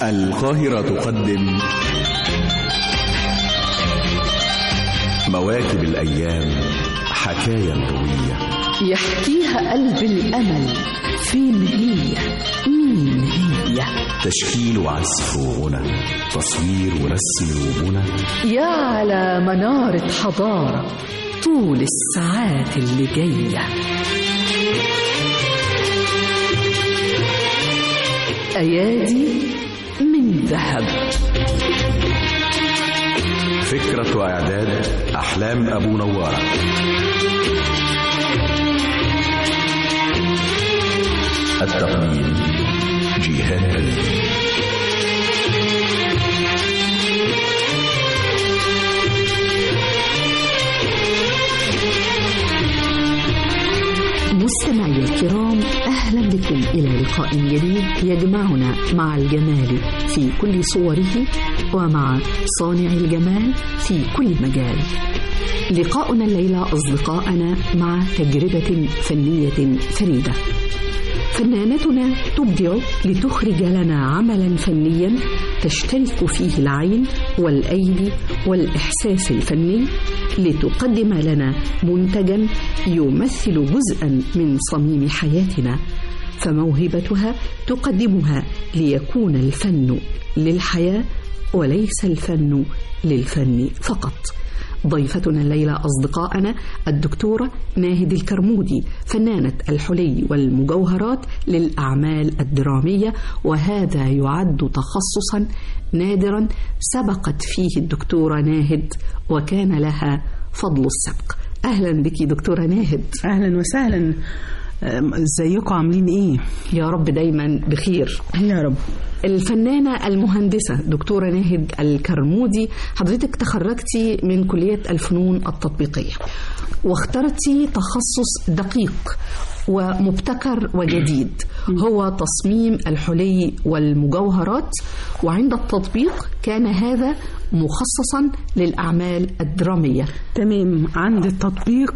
القاهرة تقدم مواكب الأيام حكاية روية يحكيها قلب الأمل فين هي مين هي تشكيل وعزف وغنى تصوير ورسم وبنى يا على منارة حضارة طول الساعات اللي جاية أيادي من ذهب فكرة وإعداد أحلام أبو نوارة التقديم جيهان بليل مستمعي الكرام أهلا بكم إلى لقاء جديد يجمعنا مع الجمال في كل صوره ومع صانع الجمال في كل مجال لقاؤنا الليلة أصدقاءنا مع تجربة فنية فريدة فنانتنا تبدع لتخرج لنا عملا فنيا تشترك فيه العين والايدي والاحساس الفني لتقدم لنا منتجا يمثل جزءا من صميم حياتنا فموهبتها تقدمها ليكون الفن للحياه وليس الفن للفن فقط ضيفتنا الليلة أصدقائنا الدكتورة ناهد الكرمودي فنانة الحلي والمجوهرات للأعمال الدرامية وهذا يعد تخصصا نادرا سبقت فيه الدكتورة ناهد وكان لها فضل السبق أهلا بك دكتورة ناهد اهلا وسهلا أم، ازيكم عاملين ايه يا رب دايما بخير يا رب الفنانة المهندسة دكتورة ناهد الكرمودي حضرتك تخرجتي من كلية الفنون التطبيقية واخترتي تخصص دقيق ومبتكر وجديد هو تصميم الحلي والمجوهرات وعند التطبيق كان هذا مخصصا للأعمال الدرامية تمام عند التطبيق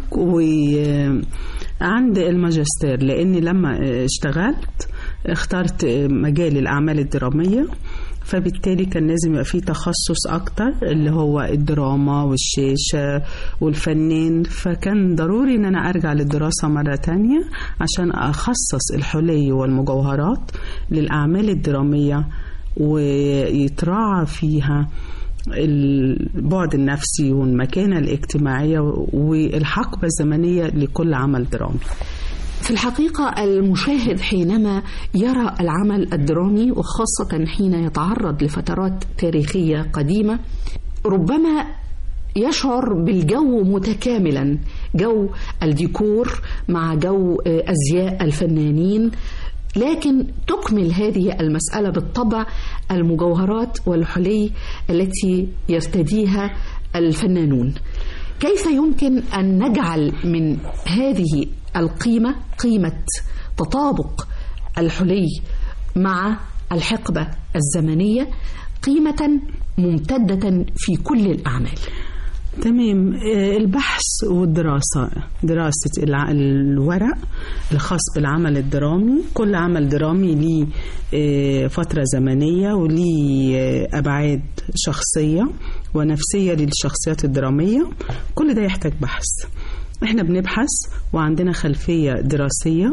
وعند الماجستير لاني لما اشتغلت اخترت مجال الاعمال الدراميه فبالتالي كان لازم يبقى فيه تخصص اكتر اللي هو الدراما والشاشه والفنان فكان ضروري ان انا ارجع للدراسه مره تانية عشان اخصص الحلي والمجوهرات للاعمال الدراميه ويتراعى فيها البعد النفسي والمكانة الاجتماعية والحقبة الزمنية لكل عمل درامي في الحقيقة المشاهد حينما يرى العمل الدرامي وخاصة حين يتعرض لفترات تاريخية قديمة ربما يشعر بالجو متكاملا جو الديكور مع جو أزياء الفنانين لكن تكمل هذه المسألة بالطبع المجوهرات والحلي التي يرتديها الفنانون كيف يمكن أن نجعل من هذه القيمة قيمة تطابق الحلي مع الحقبة الزمنية قيمة ممتدة في كل الأعمال تمام آه، البحث والدراسة دراسة الع- الورق الخاص بالعمل الدرامي كل عمل درامي ليه آه، فترة زمنية وليه آه، أبعاد شخصية ونفسية للشخصيات الدرامية كل ده يحتاج بحث احنا بنبحث وعندنا خلفية دراسية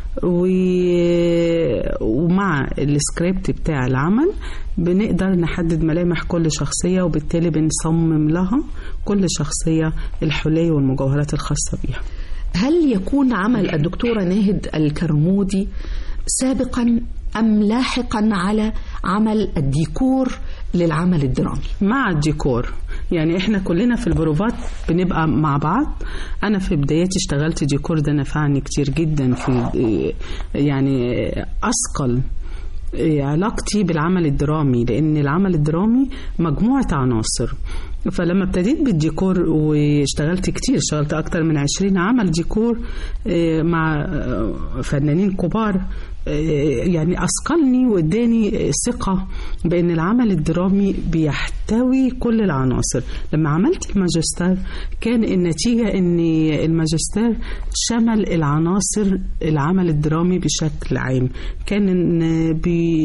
و- ومع السكريبت بتاع العمل بنقدر نحدد ملامح كل شخصية وبالتالي بنصمم لها كل شخصية الحلي والمجوهرات الخاصة بيها هل يكون عمل الدكتورة ناهد الكرمودي سابقا أم لاحقا على عمل الديكور للعمل الدرامي مع الديكور يعني احنا كلنا في البروفات بنبقى مع بعض انا في بداياتي اشتغلت ديكور ده نفعني كتير جدا في يعني اثقل علاقتي بالعمل الدرامي لان العمل الدرامي مجموعه عناصر فلما ابتديت بالديكور واشتغلت كتير اشتغلت اكتر من عشرين عمل ديكور آه، مع آه، فنانين كبار آه، يعني اثقلني واداني ثقه بان العمل الدرامي بيحتوي كل العناصر لما عملت الماجستير كان النتيجه ان الماجستير شمل العناصر العمل الدرامي بشكل عام كان إن بي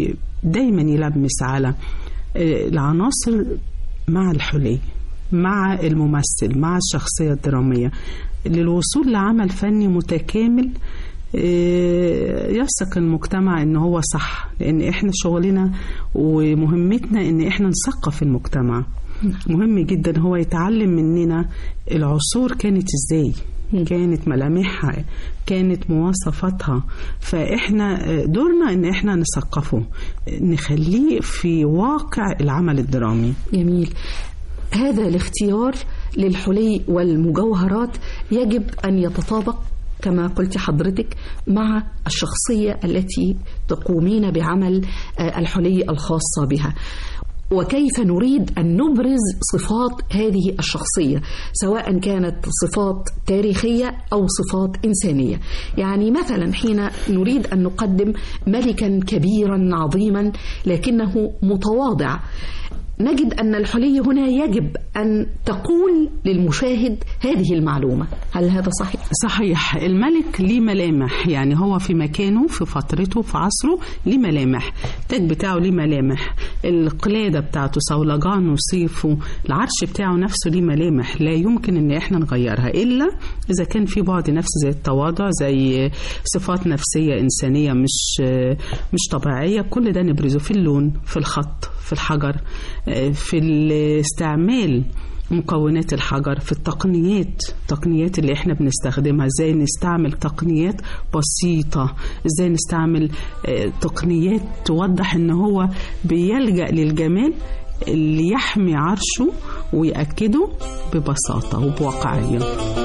دايما يلمس على آه، العناصر مع الحلي مع الممثل مع الشخصية الدرامية للوصول لعمل فني متكامل آه، يثق المجتمع ان هو صح لان احنا شغلنا ومهمتنا ان احنا نثقف المجتمع مهم جدا هو يتعلم مننا العصور كانت ازاي كانت ملامحها كانت مواصفاتها فاحنا آه، دورنا ان احنا نثقفه نخليه في واقع العمل الدرامي جميل هذا الاختيار للحلي والمجوهرات يجب أن يتطابق كما قلت حضرتك مع الشخصية التي تقومين بعمل آه، الحلي الخاصة بها وكيف نريد أن نبرز صفات هذه الشخصية سواء كانت صفات تاريخية أو صفات إنسانية يعني مثلا حين نريد أن نقدم ملكا كبيرا عظيما لكنه متواضع نجد أن الحلي هنا يجب أن تقول للمشاهد هذه المعلومة هل هذا صحيح؟ صحيح الملك ليه ملامح يعني هو في مكانه في فترته في عصره ليه ملامح التاج بتاعه ليه ملامح القلادة بتاعته صولجانه صيفه العرش بتاعه نفسه ليه ملامح لا يمكن ان احنا نغيرها الا اذا كان في بعد نفسي زي التواضع زي صفات نفسية انسانية مش مش طبيعية كل ده نبرزه في اللون في الخط في الحجر في الاستعمال مكونات الحجر في التقنيات التقنيات اللي احنا بنستخدمها ازاي نستعمل تقنيات بسيطة ازاي نستعمل آه، تقنيات توضح ان هو بيلجأ للجمال اللي يحمي عرشه ويأكده ببساطة وبواقعية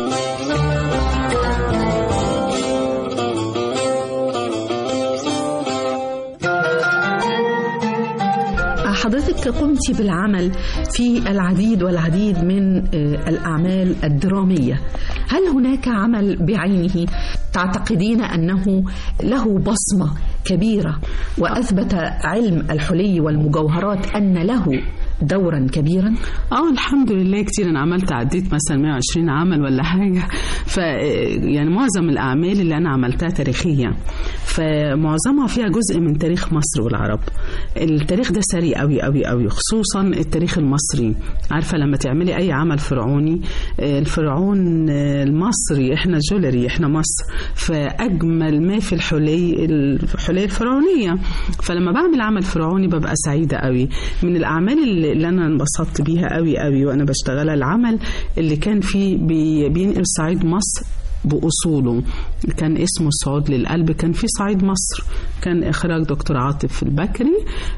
حضرتك قمت بالعمل في العديد والعديد من آه، الأعمال الدرامية هل هناك عمل بعينه تعتقدين أنه له بصمة كبيرة وأثبت علم الحلي والمجوهرات أن له دورا كبيرا اه الحمد لله كتير انا عملت عديت مثلا 120 عمل ولا حاجه ف يعني معظم الاعمال اللي انا عملتها تاريخيه فمعظمها فيها جزء من تاريخ مصر والعرب التاريخ ده سري قوي قوي قوي خصوصا التاريخ المصري عارفه لما تعملي اي عمل فرعوني آه، الفرعون آه، المصري احنا جولري احنا مصر فاجمل ما في الحلي الحلي الفرعونيه فلما بعمل عمل فرعوني ببقى سعيده قوي من الاعمال اللي اللي انا انبسطت بيها قوي قوي وانا بشتغلها العمل اللي كان فيه بي- بينقل صعيد مصر بأصوله كان اسمه الصعود للقلب كان في صعيد مصر كان إخراج دكتور عاطف البكري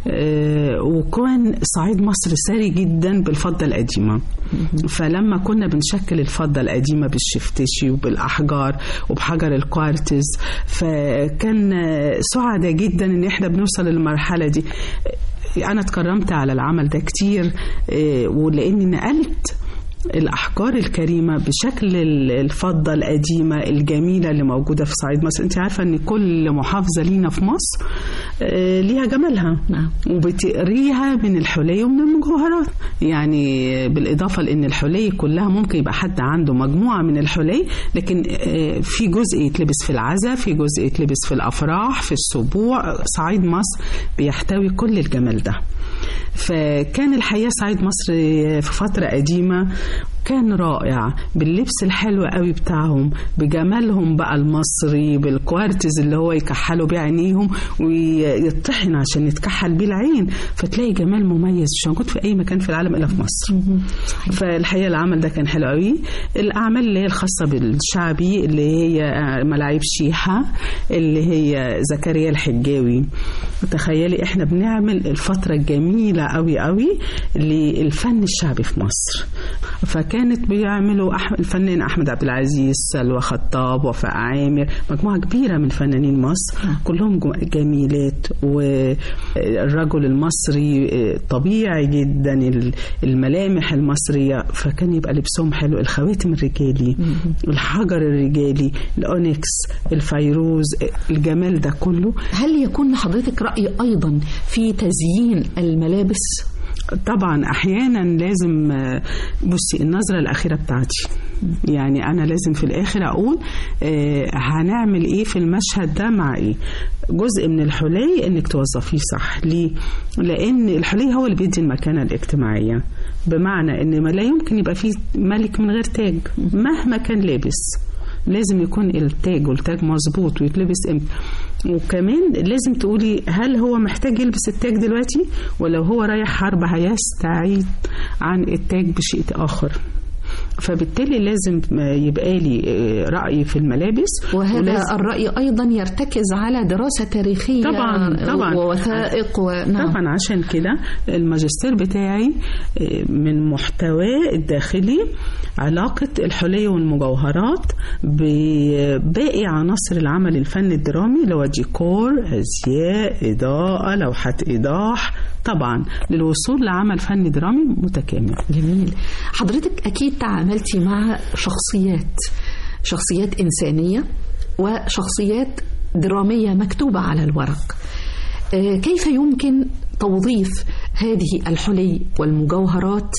آه، وكان صعيد مصر ساري جدا بالفضة القديمة فلما كنا بنشكل الفضة القديمة بالشفتشي وبالأحجار وبحجر الكوارتز فكان آه، سعداء جدا إن إحنا بنوصل للمرحلة دي انا اتكرمت على العمل ده كتير آه، ولاني نقلت الأحجار الكريمة بشكل ال- الفضة القديمة الجميلة اللي موجودة في صعيد مصر أنت عارفة أن كل محافظة لينا في مصر آه، ليها جمالها نعم. وبتقريها من الحلي ومن المجوهرات يعني بالإضافة لأن الحلي كلها ممكن يبقى حد عنده مجموعة من الحلي لكن آه، في جزء يتلبس في العزا في جزء يتلبس في الأفراح في السبوع صعيد مصر بيحتوي كل الجمال ده فكان الحقيقة صعيد مصر في فترة قديمة كان رائع باللبس الحلو قوي بتاعهم بجمالهم بقى المصري بالكوارتز اللي هو يكحلوا بيه عينيهم ويطحن عشان يتكحل بيه العين فتلاقي جمال مميز مش موجود في اي مكان في العالم الا في مصر فالحقيقه العمل ده كان حلو قوي الاعمال اللي هي الخاصه بالشعبي اللي هي ملاعب شيحه اللي هي زكريا الحجاوي تخيلي احنا بنعمل الفتره الجميله قوي قوي للفن الشعبي في مصر فكانت بيعملوا أح- الفنان احمد عبد العزيز سلوى خطاب وفاء عامر مجموعه كبيره من فنانين مصر كلهم جو- جميلات والرجل المصري طبيعي جدا ال- الملامح المصريه فكان يبقى لبسهم حلو الخواتم الرجالي الحجر الرجالي الاونكس الفيروز الجمال ده كله هل يكون لحضرتك رأي أيضا في تزيين الملابس طبعا احيانا لازم آه، بصي النظره الاخيره بتاعتي يعني انا لازم في الاخر اقول آه، هنعمل ايه في المشهد ده مع ايه جزء من الحلي انك توظفيه صح ليه لان الحلي هو اللي بيدي المكانه الاجتماعيه بمعنى ان ما لا يمكن يبقى فيه ملك من غير تاج مهما كان لابس لازم يكون التاج والتاج مظبوط ويتلبس امتى وكمان لازم تقولي هل هو محتاج يلبس التاج دلوقتي ولو هو رايح حرب هيستعيد عن التاج بشيء آخر فبالتالي لازم يبقى لي رأي في الملابس وهذا ولازم- الرأي أيضا يرتكز على دراسة تاريخية طبعاً، طبعاً. ووثائق ونعم طبعا عشان كده الماجستير بتاعي آه، من محتواه الداخلي علاقة الحلي والمجوهرات بباقي عناصر العمل الفني الدرامي اللي هو ديكور أزياء إضاءة لوحات إيضاح طبعا للوصول لعمل فني درامي متكامل جميل حضرتك أكيد تعاملتي مع شخصيات شخصيات إنسانية وشخصيات درامية مكتوبة على الورق آه، كيف يمكن توظيف هذه الحلي والمجوهرات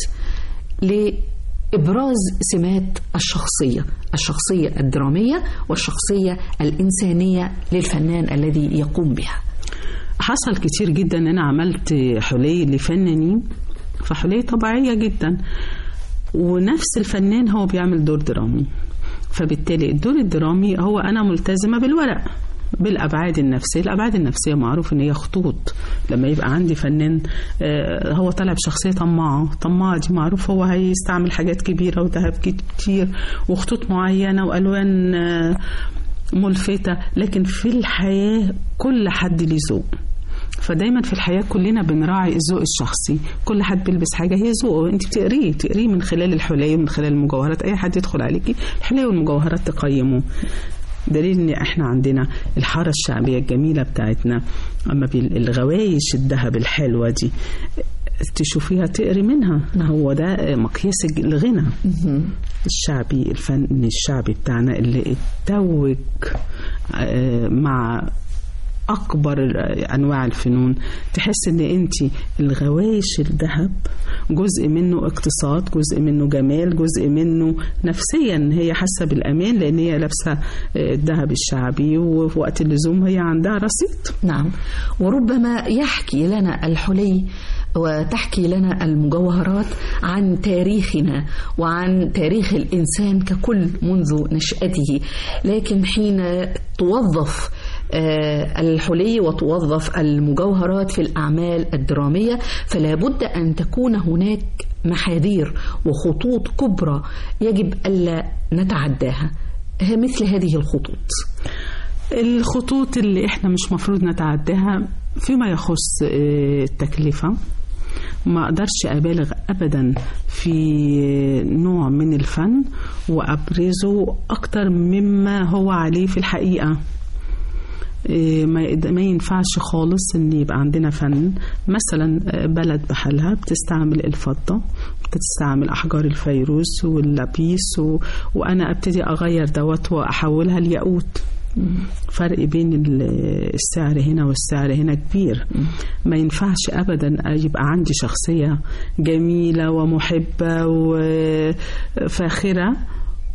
لإبراز سمات الشخصية الشخصية الدرامية والشخصية الإنسانية للفنان الذي يقوم بها حصل كتير جدا ان انا عملت حلي لفنانين فحلي طبيعيه جدا ونفس الفنان هو بيعمل دور درامي فبالتالي الدور الدرامي هو انا ملتزمه بالورق بالابعاد النفسيه الابعاد النفسيه معروف ان هي خطوط لما يبقى عندي فنان آه، هو طالع بشخصيه طماعه طماعه دي معروف هو هيستعمل حاجات كبيره وذهب كتير وخطوط معينه والوان آه، ملفتة لكن في الحياة كل حد ليه ذوق فدايما في الحياة كلنا بنراعي الذوق الشخصي كل حد بيلبس حاجة هي ذوقه انت بتقريه تقريه من خلال الحلي ومن خلال المجوهرات اي حد يدخل عليكي الحلي والمجوهرات تقيمه دليل ان احنا عندنا الحارة الشعبية الجميلة بتاعتنا اما بال- الغوايش الذهب الحلوة دي تشوفيها تقري منها هو ده مقياس الغنى الشعبي الفن الشعبي بتاعنا اللي اتوج آه، مع اكبر انواع الفنون تحس ان انت الغوايش الذهب جزء منه اقتصاد جزء منه جمال جزء منه نفسيا هي حاسه بالامان لان هي لابسه آه، الذهب الشعبي وفي وقت اللزوم هي عندها رصيد نعم وربما يحكي لنا الحلي وتحكي لنا المجوهرات عن تاريخنا وعن تاريخ الإنسان ككل منذ نشأته لكن حين توظف آه، الحلي وتوظف المجوهرات في الأعمال الدرامية فلا بد أن تكون هناك محاذير وخطوط كبرى يجب ألا نتعداها مثل هذه الخطوط الخطوط اللي احنا مش مفروض نتعداها فيما يخص آه، التكلفة ما اقدرش ابالغ ابدا في نوع من الفن وابرزه اكتر مما هو عليه في الحقيقة إيه، ما يقد- ما ينفعش خالص ان يبقى عندنا فن مثلا آه، بلد بحالها بتستعمل الفضة بتستعمل احجار الفيروز واللابيس و... وانا ابتدي اغير دوت واحولها لياقوت فرق بين ال- السعر هنا والسعر هنا كبير ما ينفعش ابدا يبقى عندي شخصيه جميله ومحبه وفاخره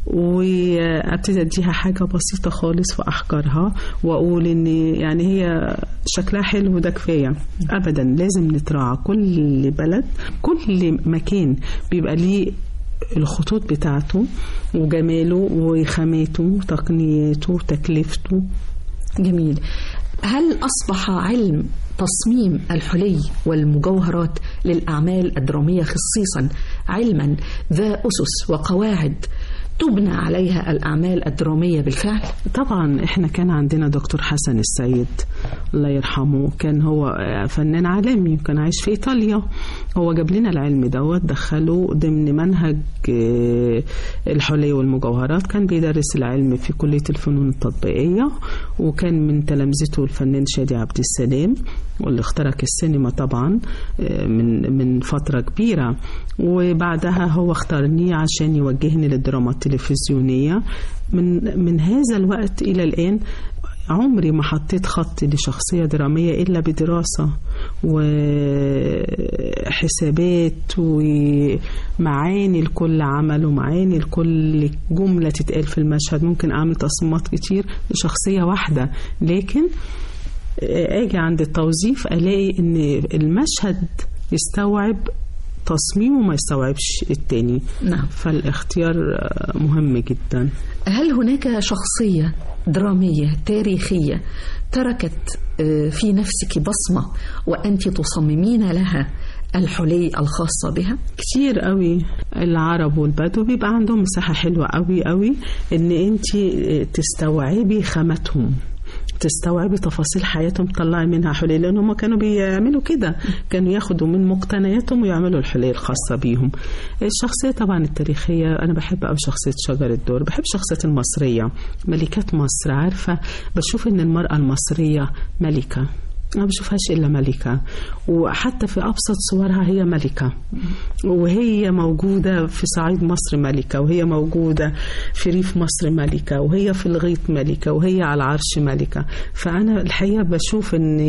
وابتدي اديها حاجه بسيطه خالص في احجارها واقول ان يعني هي شكلها حلو ده كفايه ابدا لازم نتراعى كل بلد كل مكان بيبقى ليه الخطوط بتاعته وجماله وخاماته وتقنياته وتكلفته جميل هل أصبح علم تصميم الحلي والمجوهرات للأعمال الدرامية خصيصا علما ذا أسس وقواعد تبنى عليها الأعمال الدرامية بالفعل طبعا احنا كان عندنا دكتور حسن السيد الله يرحمه كان هو فنان عالمي وكان عايش في ايطاليا هو جاب لنا العلم دوت دخله ضمن منهج آه، الحلي والمجوهرات كان بيدرس العلم في كلية الفنون التطبيقية وكان من تلامذته الفنان شادي عبد السلام واللي اخترق السينما طبعا آه، من من فترة كبيرة وبعدها هو اختارني عشان يوجهني للدراما التلفزيونية من من هذا الوقت إلى الآن عمري ما حطيت خط لشخصية درامية إلا بدراسة حسابات ومعاني لكل عمل ومعاني لكل جملة تتقال في المشهد ممكن أعمل تصميمات كتير لشخصية واحدة لكن أجي عند التوظيف ألاقي إن المشهد يستوعب تصميم وما يستوعبش التاني نعم فالاختيار مهم جدا هل هناك شخصية درامية تاريخية تركت في نفسك بصمة وأنت تصممين لها الحلي الخاصة بها؟ كتير قوي العرب والبدو بيبقى عندهم مساحة حلوة قوي قوي ان انت تستوعبي خاماتهم تستوعبي تفاصيل حياتهم تطلعي منها حلي لان هم كانوا بيعملوا كده كانوا ياخدوا من مقتنياتهم ويعملوا الحلي الخاصه بيهم الشخصيه طبعا التاريخيه انا بحب قوي شخصيه شجر الدور بحب شخصيه المصريه ملكات مصر عارفه بشوف ان المراه المصريه ملكه ما بشوفهاش إلا ملكة وحتى في أبسط صورها هي ملكة وهي موجودة في صعيد مصر ملكة وهي موجودة في ريف مصر ملكة وهي في الغيط ملكة وهي على العرش ملكة فأنا الحقيقة بشوف أن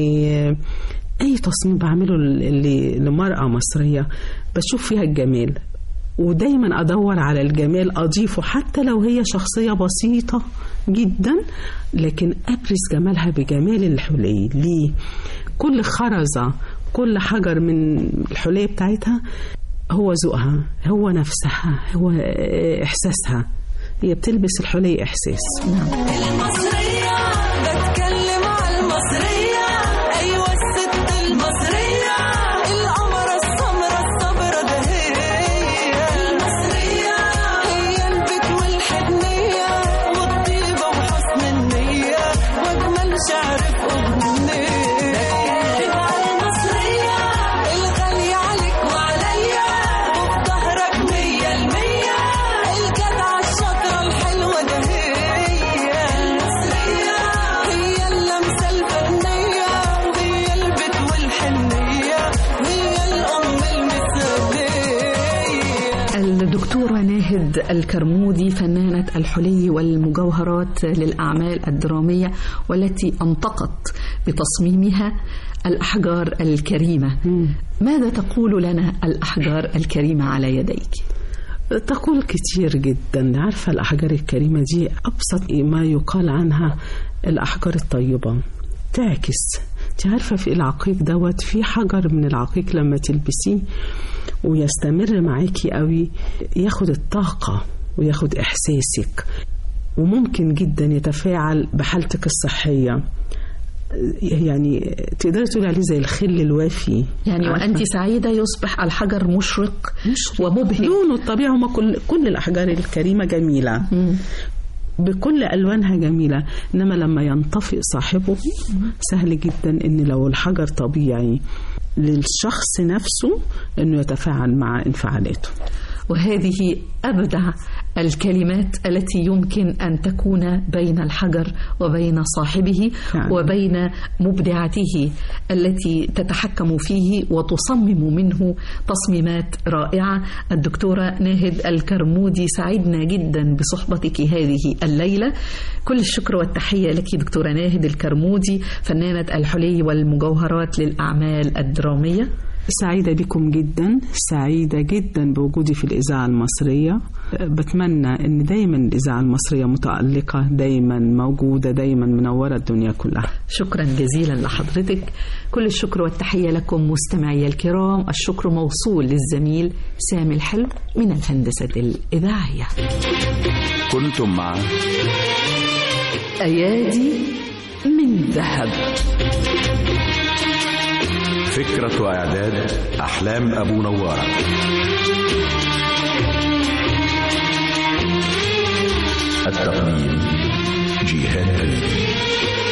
أي تصميم بعمله لمرأة مصرية بشوف فيها الجمال ودايما ادور على الجمال اضيفه حتى لو هي شخصيه بسيطه جدا لكن ابرز جمالها بجمال الحلي ليه كل خرزه كل حجر من الحليه بتاعتها هو ذوقها هو نفسها هو احساسها هي بتلبس الحلي احساس المصرية بتكلم على المصرية أيوة الست المصرية القمرة السمرة الصبرة ده هي المصرية هي البيت والحنية والطيبة وحسن النية وأجمل شعر في أغنية بتكلم على المصرية الغالية عليك وعليا وفي ظهرك مية المية الجدعة الشاطرة الحلوة ده هي المصرية هي اللمسة الفنية وهي البيت والحنية هي الأم المثالية الدكتورة ناهد الكرمودي فنانة الحلي والمجوهرات للأعمال الدرامية والتي أنطقت بتصميمها الأحجار الكريمة ماذا تقول لنا الأحجار الكريمة على يديك؟ تقول كتير جدا عارفة الأحجار الكريمة دي أبسط ما يقال عنها الأحجار الطيبة تعكس انت عارفة في العقيق دوت في حجر من العقيق لما تلبسيه ويستمر معاكي قوي ياخد الطاقة وياخد إحساسك وممكن جدا يتفاعل بحالتك الصحية يعني تقدري تقولي عليه زي الخل الوافي يعني عارفة؟ وأنت سعيدة يصبح الحجر مشرق ومبهج لونه الطبيعي هما كل كل الأحجار الكريمة جميلة بكل ألوانها جميلة إنما لما ينطفئ صاحبه سهل جدا إن لو الحجر طبيعي للشخص نفسه إنه يتفاعل مع انفعالاته وهذه أبدع الكلمات التي يمكن أن تكون بين الحجر وبين صاحبه فعلا. وبين مبدعته التي تتحكم فيه وتصمم منه تصميمات رائعة الدكتورة ناهد الكرمودي سعدنا جدا بصحبتك هذه الليلة كل الشكر والتحية لك دكتورة ناهد الكرمودي فنانة الحلي والمجوهرات للأعمال الدرامية سعيدة بكم جدا سعيدة جدا بوجودي في الإذاعة المصرية بتمنى أن دايما الإذاعة المصرية متألقة دايما موجودة دايما منورة الدنيا كلها شكرا جزيلا لحضرتك كل الشكر والتحية لكم مستمعي الكرام الشكر موصول للزميل سامي الحلو من الهندسة الإذاعية كنتم مع أيادي من ذهب فكرة وإعداد أحلام أبو نوارة التقديم جيهان ريدي